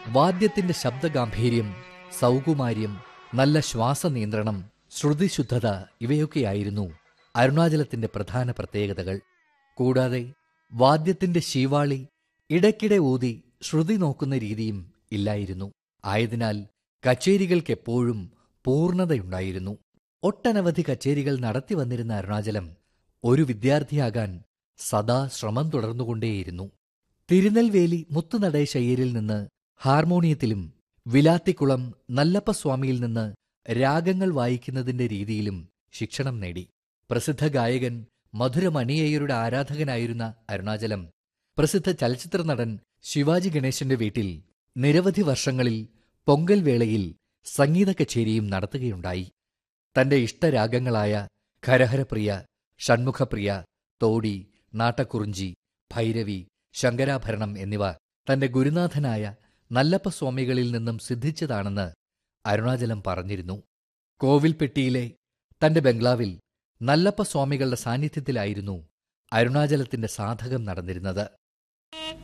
വാദ്യത്തിന്റെ ശബ്ദഗാംഭീര്യം സൗകുമാര്യം നല്ല ശ്വാസനിയന്ത്രണം ശ്രുതിശുദ്ധത ഇവയൊക്കെയായിരുന്നു അരുണാചലത്തിന്റെ പ്രധാന പ്രത്യേകതകൾ കൂടാതെ വാദ്യത്തിന്റെ ശീവാളി ഇടയ്ക്കിടെ ഊതി ശ്രുതി നോക്കുന്ന രീതിയും ഇല്ലായിരുന്നു ആയതിനാൽ കച്ചേരികൾക്കെപ്പോഴും പൂർണ്ണതയുണ്ടായിരുന്നു ഒട്ടനവധി കച്ചേരികൾ നടത്തി വന്നിരുന്ന അരുണാചലം ഒരു വിദ്യാർത്ഥിയാകാൻ സദാ ശ്രമം തുടർന്നുകൊണ്ടേയിരുന്നു തിരുനെൽവേലി മുത്തുനടേശയ്യരിൽ നിന്ന് ഹാർമോണിയത്തിലും വിലാത്തിക്കുളം നല്ലപ്പസ്വാമിയിൽ നിന്ന് രാഗങ്ങൾ വായിക്കുന്നതിന്റെ രീതിയിലും ശിക്ഷണം നേടി പ്രസിദ്ധ ഗായകൻ മധുരമണിയയ്യരുടെ ആരാധകനായിരുന്ന അരുണാചലം പ്രസിദ്ധ ചലച്ചിത്ര നടൻ ശിവാജി ഗണേശന്റെ വീട്ടിൽ നിരവധി വർഷങ്ങളിൽ പൊങ്കൽ വേളയിൽ സംഗീത കച്ചേരിയും നടത്തുകയുണ്ടായി തന്റെ ഇഷ്ടരാഗങ്ങളായ ഖരഹരപ്രിയ ഷൺമുഖപ്രിയ തോടി നാട്ടക്കുറിഞ്ചി ഭൈരവി ശങ്കരാഭരണം എന്നിവ തന്റെ ഗുരുനാഥനായ നല്ലപ്പസ്വാമികളിൽ നിന്നും സിദ്ധിച്ചതാണെന്ന് അരുണാചലം പറഞ്ഞിരുന്നു കോവിൽപ്പെട്ടിയിലെ തന്റെ ബംഗ്ലാവിൽ നല്ലപ്പസ്വാമികളുടെ സാന്നിധ്യത്തിലായിരുന്നു അരുണാചലത്തിന്റെ സാധകം നടന്നിരുന്നത്